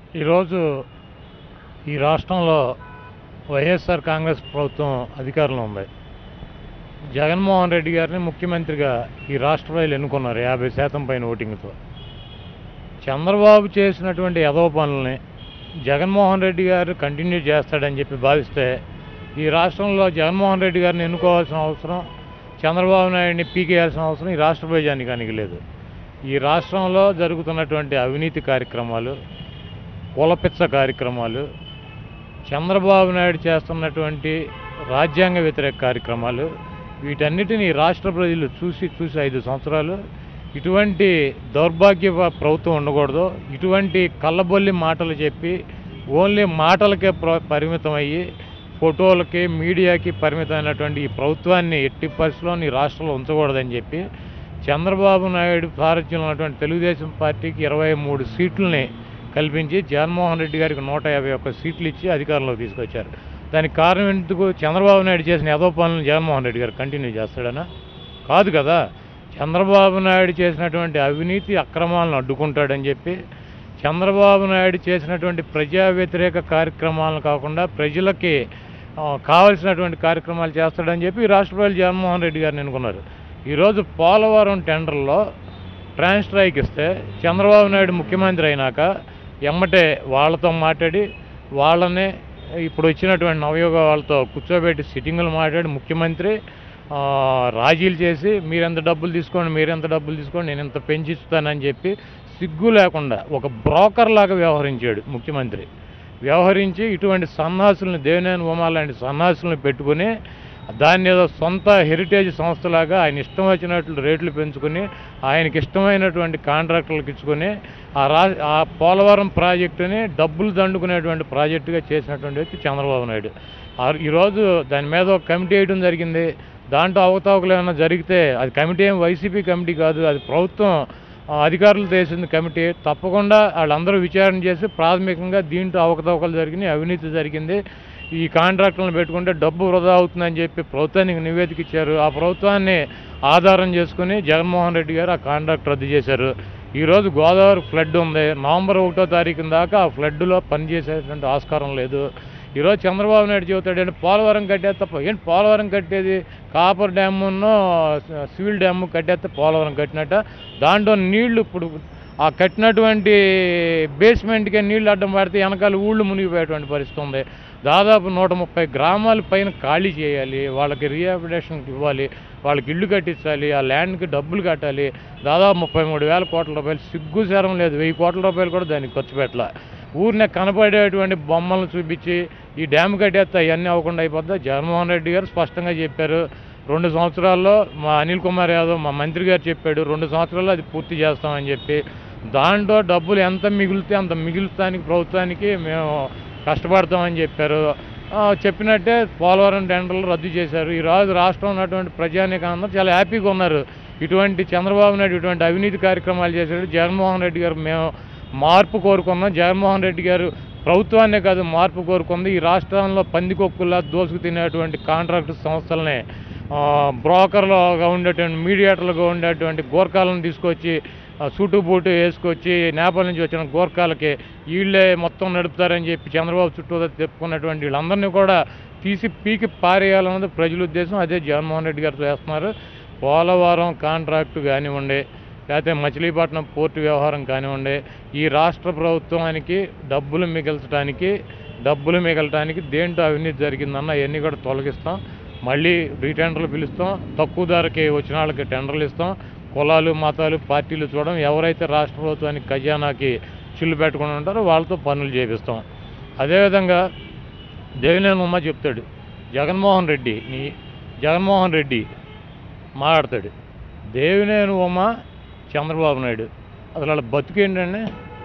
ఈరోజు ఈ రాష్ట్రంలో వైఎస్ఆర్ కాంగ్రెస్ ప్రభుత్వం అధికారంలో ఉంది జగన్మోహన్ రెడ్డి గారిని ముఖ్యమంత్రిగా ఈ రాష్ట్ర ప్రజలు ఎన్నుకున్నారు యాభై శాతం పైన ఓటింగ్తో చంద్రబాబు చేసినటువంటి ఎదవ పనుల్ని జగన్మోహన్ రెడ్డి గారు కంటిన్యూ చేస్తాడని చెప్పి భావిస్తే ఈ రాష్ట్రంలో జగన్మోహన్ రెడ్డి గారిని ఎన్నుకోవాల్సిన అవసరం చంద్రబాబు నాయుడిని పీకేయాల్సిన అవసరం ఈ రాష్ట్ర ప్రజానికానికి లేదు ఈ రాష్ట్రంలో జరుగుతున్నటువంటి అవినీతి కార్యక్రమాలు కులపిచ్చ కార్యక్రమాలు చంద్రబాబు నాయుడు చేస్తున్నటువంటి రాజ్యాంగ వ్యతిరేక కార్యక్రమాలు వీటన్నిటిని ఈ రాష్ట్ర ప్రజలు చూసి చూసి ఐదు సంవత్సరాలు ఇటువంటి దౌర్భాగ్య ప- ప్రభుత్వం ఉండకూడదు ఇటువంటి కళ్ళబొల్లి మాటలు చెప్పి ఓన్లీ మాటలకే ప్ర- పరిమితం అయ్యి ఫోటోలకి మీడియాకి పరిమితమైనటువంటి ఈ ప్రభుత్వాన్ని ఎట్టి పరిస్థితుల్లో ఈ రాష్ట్రంలో ఉంచకూడదని చెప్పి చంద్రబాబు నాయుడు సారథ్యంలో ఉన్నటువంటి తెలుగుదేశం పార్టీకి ఇరవై మూడు సీట్లని కల్పించి జగన్మోహన్ రెడ్డి గారికి నూట యాభై ఒక్క సీట్లు ఇచ్చి అధికారంలోకి తీసుకొచ్చారు దానికి కారణం ఎందుకు చంద్రబాబు నాయుడు చేసిన ఏదో పనులను జగన్మోహన్ రెడ్డి గారు కంటిన్యూ చేస్తాడనా కాదు కదా చంద్రబాబు నాయుడు చేసినటువంటి అవినీతి అక్రమాలను అడ్డుకుంటాడని చెప్పి చంద్రబాబు నాయుడు చేసినటువంటి ప్రజా వ్యతిరేక కార్యక్రమాలను కాకుండా ప్రజలకి ఆ, కావలసినటువంటి కార్యక్రమాలు చేస్తాడని చెప్పి ఈ రాష్ట్ర ప్రజలు జగన్మోహన్ రెడ్డి గారిని ఎన్నుకున్నారు ఈరోజు పోలవరం టెండర్లో ట్రాన్స్ స్ట్రైక్ ఇస్తే చంద్రబాబు నాయుడు ముఖ్యమంత్రి అయినాక ఎమ్మటే వాళ్ళతో మాట్లాడి వాళ్ళనే ఇప్పుడు వచ్చినటువంటి నవయోగ వాళ్ళతో కూర్చోబెట్టి సిట్టింగులు మాట్లాడి ముఖ్యమంత్రి ఆ, రాజీలు చేసి మీరెంత డబ్బులు తీసుకోండి మీరెంత డబ్బులు తీసుకోండి నేను ఇంత పెంచిస్తానని చెప్పి సిగ్గు లేకుండా ఒక బ్రోకర్ లాగా వ్యవహరించాడు ముఖ్యమంత్రి వ్యవహరించి ఇటువంటి సన్నాసులను దేవినేని ఉమా లాంటి సన్నాసులను పెట్టుకుని దాన్ని ఏదో సొంత హెరిటేజ్ సంస్థలాగా ఆయన ఇష్టం వచ్చినట్లు రేట్లు పెంచుకుని ఆయనకి ఇష్టమైనటువంటి కాంట్రాక్టర్లకు ఇచ్చుకొని ఆ రా ఆ పోలవరం ప్రాజెక్టుని డబ్బులు దండుకునేటువంటి ప్రాజెక్టుగా చేసినటువంటి వ్యక్తి చంద్రబాబు నాయుడు ఆ- ఈరోజు దాని మీద ఒక కమిటీ వేయడం జరిగింది దాంట్లో అవకతవకలు ఏమైనా జరిగితే అది కమిటీ ఏం వైసీపీ కమిటీ కాదు అది ప్రభుత్వం ఆ, అధికారులతో వేసింది కమిటీ తప్పకుండా వాళ్ళందరూ విచారణ చేసి ప్రాథమికంగా దీంట్లో అవకతవకలు జరిగినాయి అవినీతి జరిగింది ఈ కాంట్రాక్టులను పెట్టుకుంటే డబ్బు వృధా అవుతుందని చెప్పి ప్రభుత్వానికి నివేదిక ఇచ్చారు ఆ ప్రభుత్వాన్ని ఆధారం చేసుకుని జగన్మోహన్ రెడ్డి గారు ఆ కాంట్రాక్ట్ రద్దు చేశారు ఈరోజు గోదావరి ఫ్లడ్ ఉంది నవంబర్ ఒకటో తారీఖున దాకా ఆ ఫ్లడ్లో పనిచేసేటువంటి ఆస్కారం లేదు ఈరోజు చంద్రబాబు నాయుడు చెబుతాడు ఏంటి పోలవరం కట్టేది తప్ప ఏంటి పోలవరం కట్టేది కాపర్ డ్యామును సివిల్ డ్యాము కట్టేస్తే పోలవరం కట్టినట్ట దాంట్లో నీళ్లు ఇప్పుడు ఆ కట్టినటువంటి బేస్మెంట్కే నీళ్లు అడ్డం పడితే వెనకాల ఊళ్ళు మునిగిపోయేటువంటి పరిస్థితి ఉంది దాదాపు నూట ముప్పై గ్రామాల పైన ఖాళీ చేయాలి వాళ్ళకి రీహాబిలిటేషన్కి ఇవ్వాలి వాళ్ళకి ఇల్లు కట్టించాలి ఆ ల్యాండ్కి డబ్బులు కట్టాలి దాదాపు ముప్పై మూడు వేల కోట్ల రూపాయలు సిగ్గు సేరం లేదు వెయ్యి కోట్ల రూపాయలు కూడా దానికి ఖర్చు పెట్టాల ఊరినే కనపడేటువంటి బొమ్మలను చూపించి ఈ డ్యామ్ కట్టేస్తే అవన్నీ అవ్వకుండా అయిపోద్దా జగన్మోహన్ రెడ్డి గారు స్పష్టంగా చెప్పారు రెండు సంవత్సరాల్లో మా అనిల్ కుమార్ యాదవ్ మా మంత్రి గారు చెప్పాడు రెండు సంవత్సరాల్లో అది పూర్తి చేస్తామని చెప్పి దాంట్లో డబ్బులు ఎంత మిగిలితే అంత మిగులుతానికి ప్రభుత్వానికి మేము కష్టపడతామని చెప్పారు ఆ, చెప్పినట్టే పోలవరం టెండర్లు రద్దు చేశారు ఈ రోజు రాష్ట్రం ఉన్నటువంటి ప్రజానీకం అందరూ చాలా హ్యాపీగా ఉన్నారు ఇటువంటి చంద్రబాబు నాయుడు ఇటువంటి అవినీతి కార్యక్రమాలు చేశాడు జగన్మోహన్ రెడ్డి గారు మేము మార్పు కోరుకున్నాం జగన్మోహన్ రెడ్డి గారు ప్రభుత్వాన్నే కాదు మార్పు కోరుకుంది ఈ రాష్ట్రంలో పందికొక్కుల్లా దోసుకు తినేటువంటి కాంట్రాక్ట్ సంస్థలనే ఆ, బ్రోకర్లుగా ఉండేటువంటి మీడియేటర్లుగా ఉండేటువంటి గోర్ఖాలను తీసుకొచ్చి ఆ, సూటు బూటు వేసుకొచ్చి నేపాల్ నుంచి వచ్చిన గోర్ఖాలకి వీళ్ళే మొత్తం నడుపుతారని చెప్పి చంద్రబాబు చుట్టూ చెప్పుకున్నటువంటి వీళ్ళందరినీ కూడా తీసి పీకి పారేయాలన్నది ప్రజల ఉద్దేశం అదే జగన్మోహన్ రెడ్డి గారు చేస్తున్నారు పోలవరం కాంట్రాక్టు కానివ్వండి లేకపోతే మచిలీపట్నం పోర్టు వ్యవహారం కానివ్వండి ఈ రాష్ట్ర ప్రభుత్వానికి డబ్బులు మిగల్చడానికి డబ్బులు మిగలటానికి దేంట్లో అవినీతి జరిగిందన్న అవన్నీ కూడా తొలగిస్తాం మళ్ళీ రీటెండర్లు పిలుస్తాం తక్కువ ధరకి వచ్చిన వాళ్ళకి టెండర్లు ఇస్తాం కులాలు మతాలు పార్టీలు చూడడం ఎవరైతే రాష్ట్ర ప్రభుత్వానికి ఖజానాకి చిల్లు పెట్టకుండా ఉంటారో వాళ్ళతో పనులు చేపిస్తాం అదేవిధంగా దేవినేని ఉమ్మ చెప్తాడు జగన్మోహన్ రెడ్డి నీ జగన్మోహన్ రెడ్డి మాట్లాడతాడు దేవినేని ఉమ్మ చంద్రబాబు నాయుడు అసలు వాళ్ళ బతుకేంటండి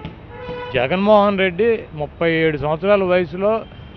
జగన్మోహన్ రెడ్డి ముప్పై ఏడు సంవత్సరాల వయసులో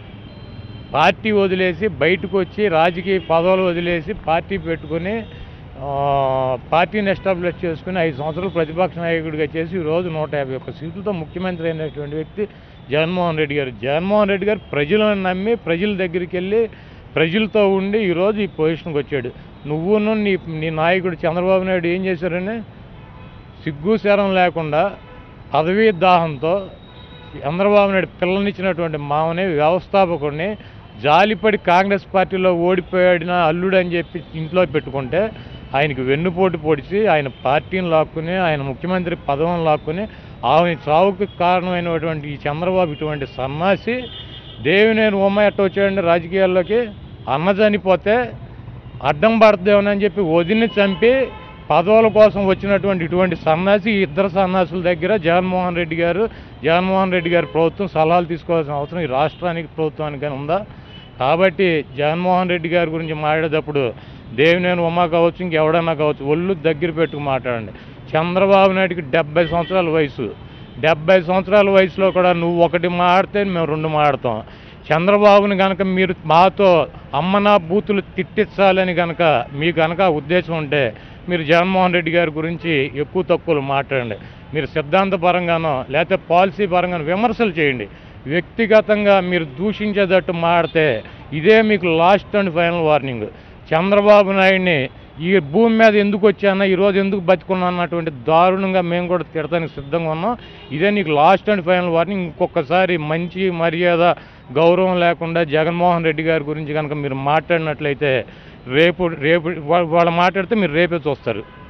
పార్టీ వదిలేసి బయటకు వచ్చి రాజకీయ పదవులు వదిలేసి పార్టీ పెట్టుకుని ఆ, పార్టీని ఎస్టాబ్లిష్ చేసుకుని ఐదు సంవత్సరాలు ప్రతిపక్ష నాయకుడిగా చేసి ఈరోజు నూట యాభై ఒక్క సీట్లతో ముఖ్యమంత్రి అయినటువంటి వ్యక్తి జగన్మోహన్ రెడ్డి గారు జగన్మోహన్ రెడ్డి గారు ప్రజలను నమ్మి ప్రజల దగ్గరికి వెళ్ళి ప్రజలతో ఉండి ఈరోజు ఈ పొజిషన్కి వచ్చాడు నువ్వును నీ నీ నాయకుడు చంద్రబాబు నాయుడు ఏం చేశారని సిగ్గు శరం లేకుండా పదవీ దాహంతో చంద్రబాబు నాయుడు పిల్లనిచ్చినటువంటి మామని వ్యవస్థాపకుడిని జాలిపడి కాంగ్రెస్ పార్టీలో ఓడిపోయాడిన అల్లుడు అని చెప్పి ఇంట్లో పెట్టుకుంటే ఆయనకి వెన్నుపోటు పొడిచి ఆయన పార్టీని లాక్కుని ఆయన ముఖ్యమంత్రి పదవిని లాక్కుని ఆమె చావుకి కారణమైనటువంటి ఈ చంద్రబాబు ఇటువంటి సన్నాసి దేవినేని ఉమ్మ ఎట్ట వచ్చాడండి రాజకీయాల్లోకి అన్న చనిపోతే అడ్డం పడతామని చెప్పి వదిని చంపి పదవుల కోసం వచ్చినటువంటి ఇటువంటి సన్నాసి ఈ ఇద్దరు సన్నాసుల దగ్గర జగన్మోహన్ రెడ్డి గారు జగన్మోహన్ రెడ్డి గారి ప్రభుత్వం సలహాలు తీసుకోవాల్సిన అవసరం ఈ రాష్ట్రానికి ప్రభుత్వానికి కానీ ఉందా కాబట్టి జగన్మోహన్ రెడ్డి గారి గురించి మాట్లాడేటప్పుడు దేవినేని ఉమా కావచ్చు ఇంకెవడన్నా కావచ్చు ఒళ్ళు దగ్గర పెట్టుకు మాట్లాడండి చంద్రబాబు నాయుడికి డెబ్బై సంవత్సరాల వయసు డెబ్బై సంవత్సరాల వయసులో కూడా నువ్వు ఒకటి మాడితే మేము రెండు మాడతాం చంద్రబాబుని కనుక మీరు మాతో అమ్మనా బూతులు తిట్టించాలని కనుక మీకు కనుక ఆ ఉద్దేశం ఉంటే మీరు జగన్మోహన్ రెడ్డి గారి గురించి ఎక్కువ తక్కువలు మాట్లాడండి మీరు సిద్ధాంతపరంగానో లేకపోతే పాలసీ పరంగానో విమర్శలు చేయండి వ్యక్తిగతంగా మీరు దూషించేటట్టు మాడితే ఇదే మీకు last and final warning Chandrababu నాయుడిని ఈ భూమి మీద ఎందుకు వచ్చానా ఈరోజు ఎందుకు బతుకున్నా అన్నటువంటి దారుణంగా మేము కూడా తిడతానికి సిద్ధంగా ఉన్నాం ఇదే నీకు లాస్ట్ అండ్ ఫైనల్ వార్నింగ్ ఇంకొకసారి మంచి మర్యాద గౌరవం లేకుండా జగన్మోహన్ రెడ్డి గారి గురించి కనుక మీరు మాట్లాడినట్లయితే రేపు రేపు వా- వాళ్ళు మాట్లాడితే మీరు రేపే చూస్తారు